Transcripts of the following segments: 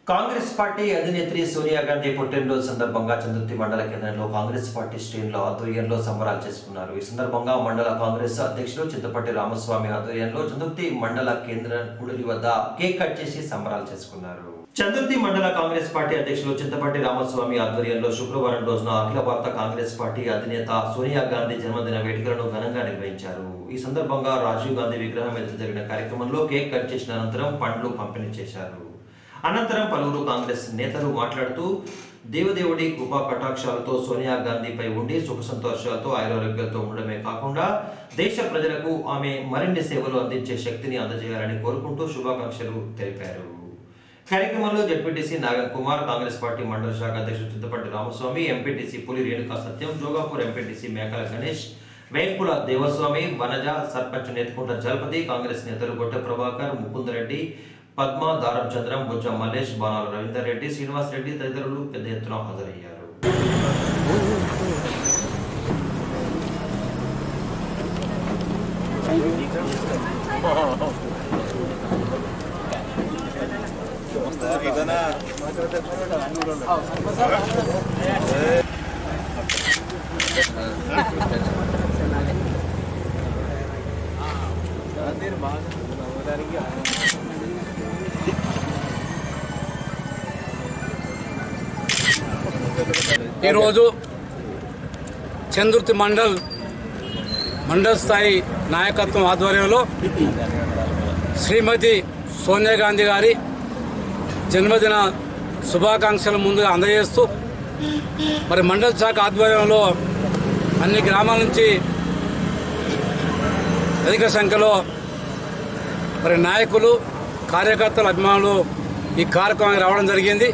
Congress party అధినేత్రి సోనియా గాంధీ పుట్టినరోజు సందర్భంగా చందుర్తి మండల కేంద్రంలో కాంగ్రెస్ పార్టీ శ్రేణుల ఆధ్వర్యంలో సంబరాలు చేసుకున్నారు ఈ సందర్భంగా మండల కాంగ్రెస్ అధ్యక్షులు చింతపట్టి రామస్వామి ఆధ్వర్యంలో చందుర్తి మండల కేంద్ర గుడిలి వద్ద కేక్ కట్ చేసి సంబరాలు చేసుకున్నారు చందుర్తి మండల కాంగ్రెస్ పార్టీ అధ్యక్షులు చింతపట్టి రామస్వామి ఆధ్వర్యంలో శుక్రవారం రోజున అఖిల భారత కాంగ్రెస్ పార్టీ అధినేత సోనియా గాంధీ జన్మదిన వేడుకలను ఘనంగా నిర్వహించారు ఈ సందర్భంగా రాజీవ్ గాంధీ విగ్రహం ఎదుట జరిగిన కార్యక్రమంలో కేక్ కట్ చేసిన అనంతరం పండ్లు పంపిణీ చేశారు అనంతరం పలువురు కాంగ్రెస్ నేతలు మాట్లాడుతూ దేవదేవుడి కృపా కటాక్షాలతో సోనియా గాంధీపై ఉండి సుఖ సంతోషాలతో ఆయురారోగ్యాలతో ఉండడమే కాకుండా దేశ ప్రజలకు ఆమె మరిన్ని సేవలు అందించే శక్తిని అందజేయాలని కోరుకుంటూ శుభాకాంక్షలు తెలిపారు కార్యక్రమంలో జడ్పీటీసీ నాగన్ కుమార్ కాంగ్రెస్ పార్టీ మండల శాఖ అధ్యక్షుడు చింతపట్టి రామస్వామి ఎంపీటీసీ పులి రేణుకా సత్యం జోగాపూర్ ఎంపీటీసీ మేకల గణేష్ వేంపుల దేవస్వామి వనజ సర్పంచ్ నేతకుంట జలపతి కాంగ్రెస్ నేతలు గొట్టె ప్రభాకర్ ముకుందరెడ్డి పద్మ దారం చంద్రం బుజ్జ మల్లేష్ బాణాల రవీందర్ రెడ్డి శ్రీనివాస్ రెడ్డి తదితరులు పెద్ద ఎత్తున హాజరయ్యారు ఈరోజు చందుర్తి మండల్ మండల్ స్థాయి నాయకత్వం ఆధ్వర్యంలో శ్రీమతి సోనియా గాంధీ గారి జన్మదిన శుభాకాంక్షలు ముందుగా అందజేస్తూ మరి మండల శాఖ ఆధ్వర్యంలో అన్ని గ్రామాల నుంచి అధిక సంఖ్యలో మరి నాయకులు కార్యకర్తలు అభిమానులు ఈ కార్యక్రమానికి రావడం జరిగింది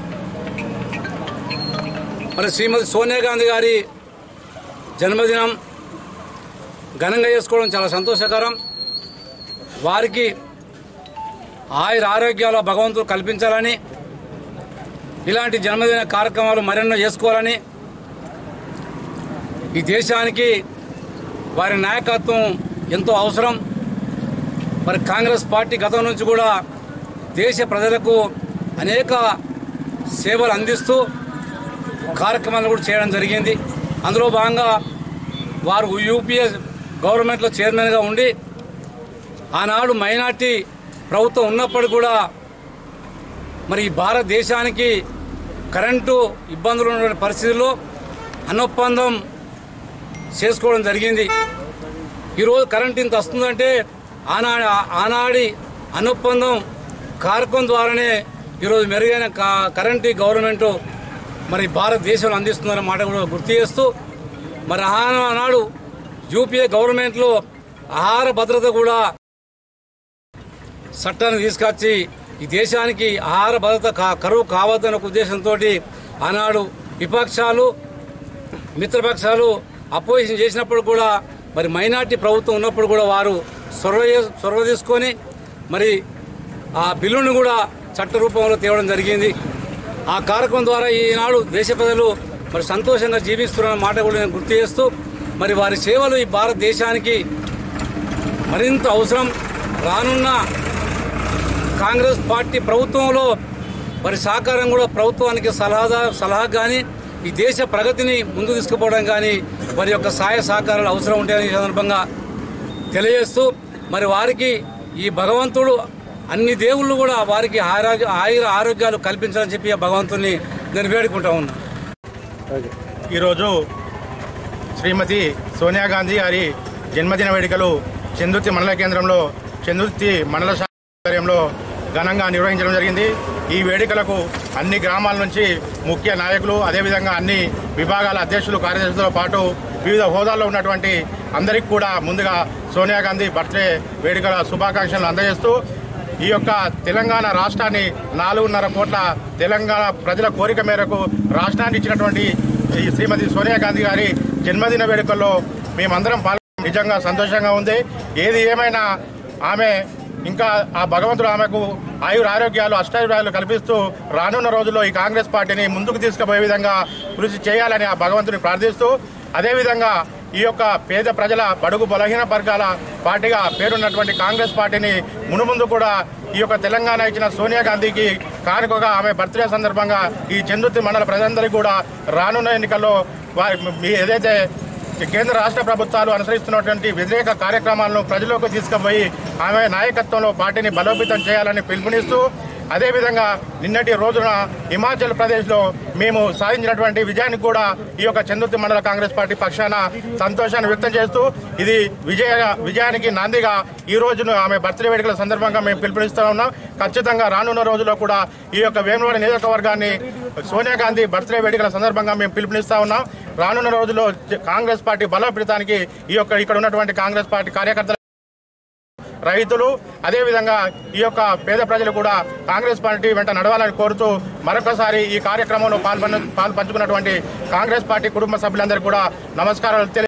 మరి శ్రీమతి సోనియా గాంధీ గారి జన్మదినం ఘనంగా చేసుకోవడం చాలా సంతోషకరం వారికి ఆయుర ఆరోగ్యాలు భగవంతుడు కల్పించాలని ఇలాంటి జన్మదిన కార్యక్రమాలు మరెన్నో చేసుకోవాలని ఈ దేశానికి వారి నాయకత్వం ఎంతో అవసరం మరి కాంగ్రెస్ పార్టీ గతం నుంచి కూడా దేశ ప్రజలకు అనేక సేవలు అందిస్తూ కార్యక్రమాలు కూడా చేయడం జరిగింది అందులో భాగంగా వారు యూపీఏ గవర్నమెంట్లో చైర్మన్గా ఉండి ఆనాడు మైనార్టీ ప్రభుత్వం ఉన్నప్పటికీ కూడా మరి ఈ భారతదేశానికి కరెంటు ఇబ్బందులు ఉన్న పరిస్థితుల్లో అనొప్పందం చేసుకోవడం జరిగింది ఈరోజు కరెంట్ ఇంత వస్తుందంటే ఆనా ఆనాడి అనొప్పందం కార్యక్రమం ద్వారానే ఈరోజు మెరుగైన కా- కరెంటు ఈ గవర్నమెంటు మరి భారతదేశంలో అందిస్తుందన్న మాట కూడా గుర్తు చేస్తూ మరి ఆనాడు యూపీఏ గవర్నమెంట్లో ఆహార భద్రత కూడా చట్టాన్ని తీసుకొచ్చి ఈ దేశానికి ఆహార భద్రత కా- కరువు కావద్దన్న ఒక ఉద్దేశంతో ఆనాడు విపక్షాలు మిత్రపక్షాలు అపోజిషన్ చేసినప్పుడు కూడా మరి మైనార్టీ ప్రభుత్వం ఉన్నప్పుడు కూడా వారు చొరవ చే- చొరవ తీసుకొని మరి ఆ బిల్లును కూడా చట్ట రూపంలో తేవడం జరిగింది ఆ కార్యక్రమం ద్వారా ఈనాడు దేశ ప్రజలు మరి సంతోషంగా జీవిస్తున్న మాట కూడా నేను గుర్తు చేస్తూ మరి వారి సేవలు ఈ భారతదేశానికి మరింత అవసరం రానున్న కాంగ్రెస్ పార్టీ ప్రభుత్వంలో మరి సహకారం కూడా ప్రభుత్వానికి సలహా సలహా కానీ ఈ దేశ ప్రగతిని ముందు తీసుకుపోవడం కానీ వారి యొక్క సహాయ సహకారాలు అవసరం ఉంటాయని ఈ సందర్భంగా తెలియజేస్తూ మరి వారికి ఈ భగవంతుడు అన్ని దేవుళ్ళు కూడా వారికి ఆరోగ్య ఆయుర ఆరోగ్యాలు కల్పించాలని చెప్పి ఆ భగవంతుని నేను వేడుకుంటా ఉన్నాను ఈరోజు శ్రీమతి సోనియా గాంధీ గారి జన్మదిన వేడుకలు చందుర్తి మండల కేంద్రంలో చందుర్తి మండల శాఖ ఆధ్వర్యంలో ఘనంగా నిర్వహించడం జరిగింది ఈ వేడుకలకు అన్ని గ్రామాల నుంచి ముఖ్య నాయకులు అదేవిధంగా అన్ని విభాగాల అధ్యక్షులు కార్యదర్శులతో పాటు వివిధ హోదాల్లో ఉన్నటువంటి అందరికీ కూడా ముందుగా సోనియా గాంధీ బర్త్డే వేడుకల శుభాకాంక్షలు అందజేస్తూ ఈ యొక్క తెలంగాణ రాష్ట్రాన్ని నాలుగున్నర కోట్ల తెలంగాణ ప్రజల కోరిక మేరకు రాష్ట్రాన్ని ఇచ్చినటువంటి ఈ శ్రీమతి సోనియా గాంధీ గారి జన్మదిన వేడుకల్లో మేమందరం పాల్గొనడం నిజంగా సంతోషంగా ఉంది ఏది ఏమైనా ఆమె ఇంకా ఆ భగవంతుడు ఆమెకు ఆయుర ఆరోగ్యాలు అష్టాయురాలు కల్పిస్తూ రానున్న రోజుల్లో ఈ కాంగ్రెస్ పార్టీని ముందుకు తీసుకుపోయే విధంగా కృషి చేయాలని ఆ భగవంతుని ప్రార్థిస్తూ అదేవిధంగా ఈ యొక్క పేద ప్రజల బడుగు బలహీన వర్గాల పార్టీగా పేరున్నటువంటి కాంగ్రెస్ పార్టీని మునుముందు కూడా ఈ యొక్క తెలంగాణ ఇచ్చిన సోనియా గాంధీకి కానుకగా ఆమె బర్త్డే సందర్భంగా ఈ చందుర్తి మండల ప్రజలందరికీ కూడా రానున్న ఎన్నికల్లో వారి మీ ఏదైతే కేంద్ర రాష్ట్ర ప్రభుత్వాలు అనుసరిస్తున్నటువంటి వ్యతిరేక కార్యక్రమాలను ప్రజల్లోకి తీసుకుపోయి ఆమె నాయకత్వంలో పార్టీని బలోపేతం చేయాలని పిలుపునిస్తూ అదేవిధంగా నిన్నటి రోజున హిమాచల్ ప్రదేశ్లో మేము సాధించినటువంటి విజయానికి కూడా ఈ యొక్క చందుర్తి మండల కాంగ్రెస్ పార్టీ పక్షాన సంతోషాన్ని వ్యక్తం చేస్తూ ఇది విజయ విజయానికి నాందిగా ఈ రోజును ఆమె బర్త్డే వేడుకల సందర్భంగా మేము పిలుపునిస్తూ ఉన్నాం ఖచ్చితంగా రానున్న రోజుల్లో కూడా ఈ యొక్క వేములవాడ నియోజకవర్గాన్ని సోనియా గాంధీ బర్త్డే వేడుకల సందర్భంగా మేము పిలుపునిస్తా ఉన్నాం రానున్న రోజుల్లో కాంగ్రెస్ పార్టీ బలోపేతానికి ఈ యొక్క ఇక్కడ ఉన్నటువంటి కాంగ్రెస్ పార్టీ కార్యకర్తలు రైతులు అదేవిధంగా ఈ యొక్క పేద ప్రజలు కూడా కాంగ్రెస్ పార్టీ వెంట నడవాలని కోరుతూ మరొకసారి ఈ కార్యక్రమంలో పాల్పంచు పాల్పంచుకున్నటువంటి కాంగ్రెస్ పార్టీ కుటుంబ సభ్యులందరికీ కూడా నమస్కారాలు తెలియ